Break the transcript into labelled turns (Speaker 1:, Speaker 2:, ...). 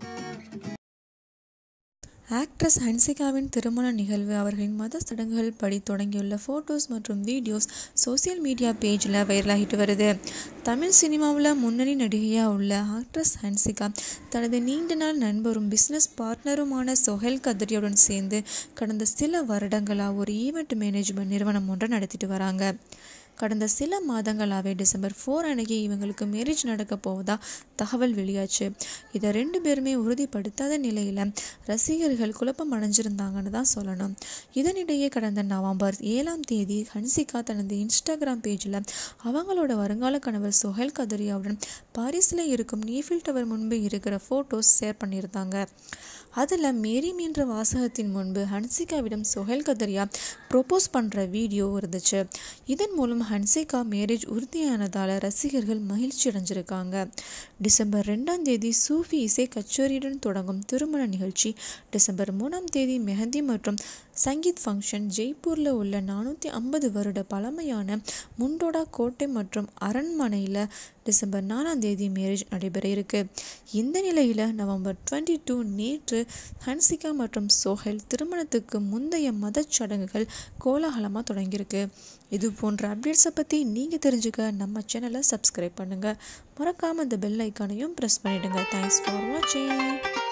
Speaker 1: actress ஹன்சிகாவின் திருமண நிகழ்வு அவர்களின் மத சடங்குகள் படி தொடங்கியுள்ள ஃபோட்டோஸ் மற்றும் வீடியோஸ் சோசியல் மீடியா பேஜில் வைரலாகிட்டு வருது தமிழ் சினிமாவில் முன்னணி நடிகையாக உள்ள ஆக்ட்ரஸ் ஹன்சிகா தனது நீண்ட நாள் நண்பரும் பிஸ்னஸ் பார்ட்னருமான சொஹேல் கத்ரியுடன் சேர்ந்து கடந்த சில வருடங்களாக ஒரு ஈவெண்ட் மேனேஜ்மெண்ட் நிறுவனம் ஒன்றை நடத்திட்டு வராங்க கடந்த சில மாதங்களாகவே டிசம்பர் ஃபோர் அன்னைக்கு இவங்களுக்கு மேரேஜ் நடக்க போவதா தகவல் வெளியாச்சு இதை ரெண்டு பேருமே உறுதிப்படுத்தாத நிலையில் ரசிகர்கள் குழப்பம் அடைஞ்சிருந்தாங்கன்னு தான் சொல்லணும் இதனிடையே கடந்த நவம்பர் ஏழாம் தேதி ஹன்சிகா தனது இன்ஸ்டாகிராம் பேஜில் அவங்களோட வருங்கால கணவர் சொஹேல் கதரியாவுடன் பாரிஸில் இருக்கும் நீஃபில் டவர் முன்பு இருக்கிற ஃபோட்டோஸ் ஷேர் பண்ணியிருந்தாங்க அதில் மேரிம் என்ற வாசகத்தின் முன்பு ஹன்சிகாவிடம் சொஹேல் கதரியா ப்ரொப்போஸ் பண்ணுற வீடியோ இருந்துச்சு இதன் மூலம் ஹன்சிகா மேரேஜ் உறுதியானதால் ரசிகர்கள் மகிழ்ச்சி அடைஞ்சிருக்காங்க டிசம்பர் ரெண்டாம் தேதி சூஃபி இசை கச்சேரியுடன் தொடங்கும் திருமண நிகழ்ச்சி டிசம்பர் மூணாம் தேதி மெஹந்தி மற்றும் சங்கீத் ஃபங்க்ஷன் ஜெய்ப்பூரில் உள்ள நானூற்றி ஐம்பது வருட பழமையான முண்டோடா கோட்டை மற்றும் அரண்மனையில் டிசம்பர் நாலாம் தேதி மேரேஜ் நடைபெற இருக்கு இந்த நிலையில் நவம்பர் டுவெண்ட்டி டூ நேற்று ஹன்சிகா மற்றும் சோஹெல் திருமணத்துக்கு முந்தைய மதச் சடங்குகள் கோலாகலமாக தொடங்கியிருக்கு இது போன்ற அப்டேட்ஸை பற்றி நீங்கள் தெரிஞ்சுக்க நம்ம சேனலை சப்ஸ்கிரைப் பண்ணுங்கள் மறக்காமல் இந்த பெல் ஐக்கானையும் ப்ரெஸ் பண்ணிவிடுங்க தேங்க்ஸ் ஃபார் வாட்சிங்